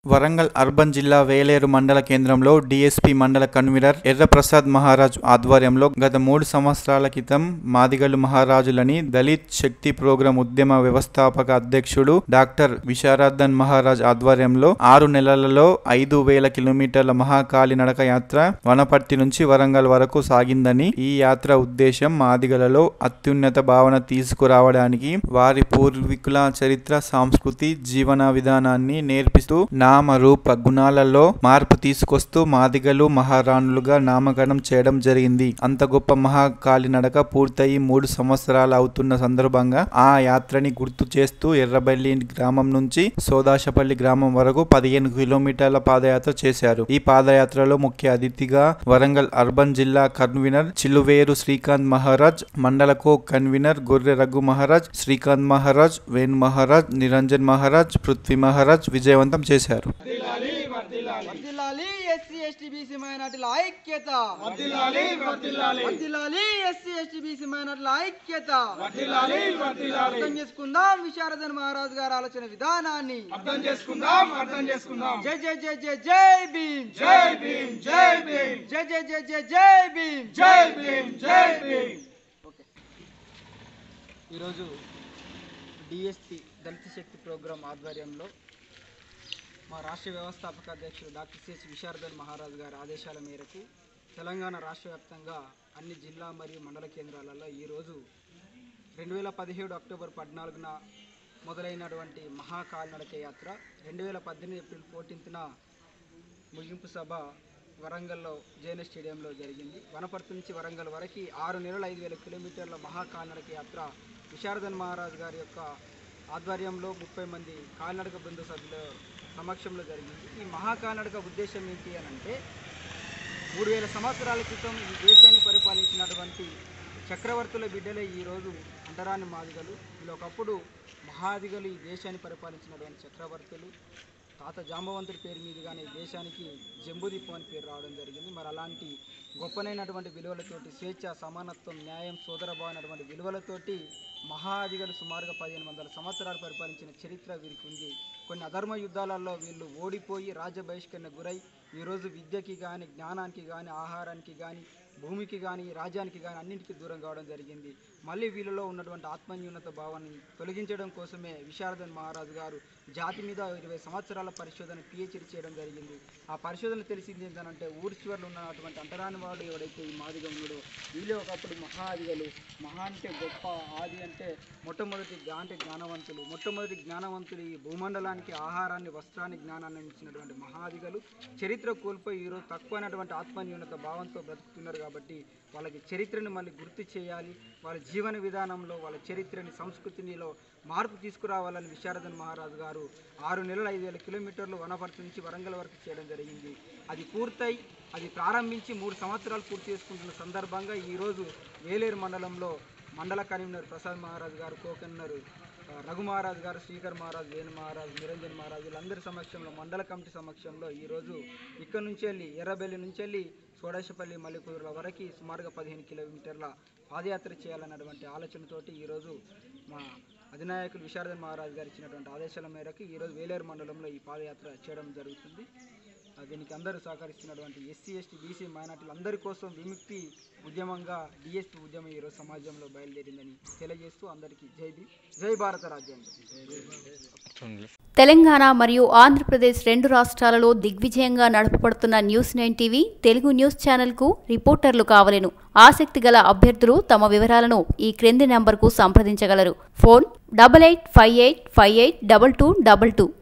Warangal urban జిల్లా వేలేరు మండల కేంద్రంలో డీఎస్పీ మండల కన్వీనర్ ఎర్రప్రసాద్ మహారాజ్ ఆధ్వర్యంలో గత మూడు సంవత్సరాల క్రితం మాదిగలు మహారాజులని దళిత్ శక్తి ప్రోగ్రాం ఉద్యమ వ్యవస్థాపక అధ్యక్షుడు డాక్టర్ విశారదన్ మహారాజ్ ఆధ్వర్యంలో ఆరు నెలలలో ఐదు వేల కిలోమీటర్ల మహాకాళి నడక యాత్ర వనపర్తి నుంచి వరంగల్ వరకు సాగిందని ఈ యాత్ర ఉద్దేశం మాదిగలలో అత్యున్నత భావన తీసుకురావడానికి వారి పూర్వీకుల చరిత్ర సంస్కృతి జీవన విధానాన్ని నేర్పిస్తూ నామ రూప గుణాలలో మార్పు తీసుకొస్తూ మాదిగలు మహారాణులుగా నామకరణం చేయడం జరిగింది అంత గొప్ప మహాకాళి నడక పూర్తయి మూడు సంవత్సరాలు అవుతున్న సందర్భంగా ఆ యాత్రని గుర్తు చేస్తూ ఎర్రబెల్లి గ్రామం నుంచి సోదాశపల్లి గ్రామం వరకు పదిహేను కిలోమీటర్ల పాదయాత్ర చేశారు ఈ పాదయాత్రలో ముఖ్య అతిథిగా వరంగల్ అర్బన్ జిల్లా కన్వీనర్ చిలువేరు శ్రీకాంత్ మహారాజ్ మండల కో కన్వీనర్ గొర్రె రఘు మహారాజ్ శ్రీకాంత్ మహారాజ్ వేణు మహారాజ్ నిరంజన్ మహారాజ్ పృథ్వీ మహారాజ్ విజయవంతం చేశారు వర్ధిల్లాలి ఎస్సీ ఎస్టీ బీసీ మైనార్టీల ఐక్యత వర్ధిల్లాలి ఎస్సీ ఎస్టీ బీసీ మైనార్టీల ఐక్యత అర్థం చేసుకుందాం విశారదన్ మహారాజ్ గారి ఆలోచన విధానాన్ని అర్థం చేసుకుందాం అర్థం చేసుకుందాం జై జై జై జై జై భీమ్ జై భీమ్ జై భీమ్ జై జై జై జై జై భీమ్ జై భీమ్ జై భీమ్ ఈరోజు డిఎస్పి దళిత శక్తి ప్రోగ్రాం ఆధ్వర్యంలో మా రాష్ట్ర వ్యవస్థాపక అధ్యక్షుడు డాక్టర్ సిఎస్ విశారదన్ మహారాజ్ గారి ఆదేశాల మేరకు తెలంగాణ రాష్ట్ర వ్యాప్తంగా అన్ని జిల్లా మరియు మండల కేంద్రాలలో ఈరోజు రెండు వేల పదిహేడు అక్టోబర్ పద్నాలుగున మొదలైనటువంటి మహాకాల్నడక యాత్ర రెండు వేల పద్దెనిమిది ఏప్రిల్ ఫోర్టీన్త్న ముగింపు సభ వరంగల్లో జైన స్టేడియంలో జరిగింది వనపర్తి నుంచి వరంగల్ వరకు ఆరు నెలల ఐదు వేల కిలోమీటర్ల మహాకాల్నడక యాత్ర విశారదన్ మహారాజ్ గారి యొక్క ఆధ్వర్యంలో ముప్పై మంది కాల్నడక బృంద సభ్యుల సమక్షంలో జరిగింది ఈ మహాకాల్నడక ఉద్దేశం ఏంటి అని అంటే మూడు వేల సంవత్సరాల క్రితం ఈ దేశాన్ని పరిపాలించినటువంటి చక్రవర్తుల బిడ్డలే ఈరోజు అంటరాని మాదిగలు వీళ్ళు ఒకప్పుడు మహాదిగలు ఈ దేశాన్ని పరిపాలించినటువంటి చక్రవర్తులు తాత జాంబవంతుడి పేరు మీదుగానే ఈ దేశానికి జంబుదీపం అని పేరు రావడం జరిగింది మరి అలాంటి గొప్పనైనటువంటి విలువలతోటి స్వేచ్ఛ సమానత్వం న్యాయం సోదరభావం అనేటువంటి విలువలతోటి మహాదిగలు సుమారుగా పదిహేను వందల సంవత్సరాలు పరిపాలించిన చరిత్ర వీరికి ఉంది కొన్ని అధర్మ యుద్ధాలలో వీళ్ళు ఓడిపోయి రాజ్య బహిష్కరణ గురై ఈరోజు విద్యకి కానీ జ్ఞానానికి కానీ ఆహారానికి కానీ భూమికి కానీ రాజ్యానికి కానీ అన్నింటికి దూరం కావడం జరిగింది మళ్ళీ వీళ్ళలో ఉన్నటువంటి ఆత్మన్యూనత భావాన్ని తొలగించడం కోసమే విశారదన్ మహారాజు గారు జాతి మీద ఇరవై సంవత్సరాల పరిశోధన పిహెచ్డి చేయడం జరిగింది ఆ పరిశోధన తెలిసింది ఏంటంటే ఊరి చివరిలో ఉన్నటువంటి అంటరాని వాడు ఎవడైతే ఈ మాదిగా ఉన్నాడో వీళ్ళే ఒకప్పుడు మహాదిగలు మహా అంటే గొప్ప ఆది అంటే మొట్టమొదటి జ్ఞా- అంటే జ్ఞానవంతులు మొట్టమొదటి జ్ఞానవంతులు ఈ భూమండలానికి ఆహారాన్ని వస్త్రాన్ని జ్ఞానాన్ని ఇచ్చినటువంటి మహాదిగలు చరిత్ర కోల్పోయి ఈరోజు తక్కువైనటువంటి ఆత్మన్యూనత భావంతో బ్రతుకుతున్నారు కాబట్టి వాళ్ళకి చరిత్రను మళ్ళీ గుర్తు చేయాలి వాళ్ళ జీవన విధానంలో వాళ్ళ చరిత్రని సంస్కృతినిలో మార్పు తీసుకురావాలని విశారదన్ మహారాజు గారు ఆరు నెలల ఐదు వేల కిలోమీటర్లు వనపర్తి నుంచి వరంగల్ వరకు చేయడం జరిగింది అది పూర్తయి అది ప్రారంభించి మూడు సంవత్సరాలు పూర్తి చేసుకుంటున్న సందర్భంగా ఈరోజు వేలేరు మండలంలో మండల కన్వీనర్ ప్రసాద్ మహారాజ్ గారు కో కన్వీనర్ ఆ, రఘు మహారాజ్ గారు శ్రీకర్ మహారాజ్ వేణు మహారాజ్ నిరంజన్ మహారాజ్ వీళ్ళందరి సమక్షంలో మండల కమిటీ సమక్షంలో ఈరోజు ఇక్కడ నుంచి వెళ్ళి ఎర్రబెల్లి నుంచి వెళ్ళి సోడేశపల్లి మల్లికుదురుల వరకు సుమారుగా పదిహేను కిలోమీటర్ల పాదయాత్ర చేయాలన్నటువంటి ఆలోచనతోటి ఈరోజు మా అధినాయకులు విశారదన్ మహారాజ్ గారు ఇచ్చినటువంటి ఆదేశాల మేరకు ఈరోజు వేలేరు మండలంలో ఈ పాదయాత్ర చేయడం జరుగుతుంది ఆ, దీనికి అందరూ సహకరిస్తున్నటువంటి ఎస్సీ ఎస్టీ బీసీ మైనార్టీలు అందరి కోసం విముక్తి ఉద్యమంగా డిఎస్పీ ఉద్యమం ఈరోజు సమాజంలో బయలుదేరిందని తెలియజేస్తూ అందరికీ జై భీమ్ జై భారత రాజ్యాంగం తెలంగాణ మరియు ఆంధ్రప్రదేశ్ రెండు రాష్ట్రాలలో దిగ్విజయంగా నడపబడుతున్న news nine TV Telugu news ఛానల్కు రిపోర్టర్లు కావలెను ఆసక్తి గల అభ్యర్థులు తమ వివరాలను ఈ క్రింది నంబర్కు సంప్రదించగలరు phone double eight five eight five eight double two double two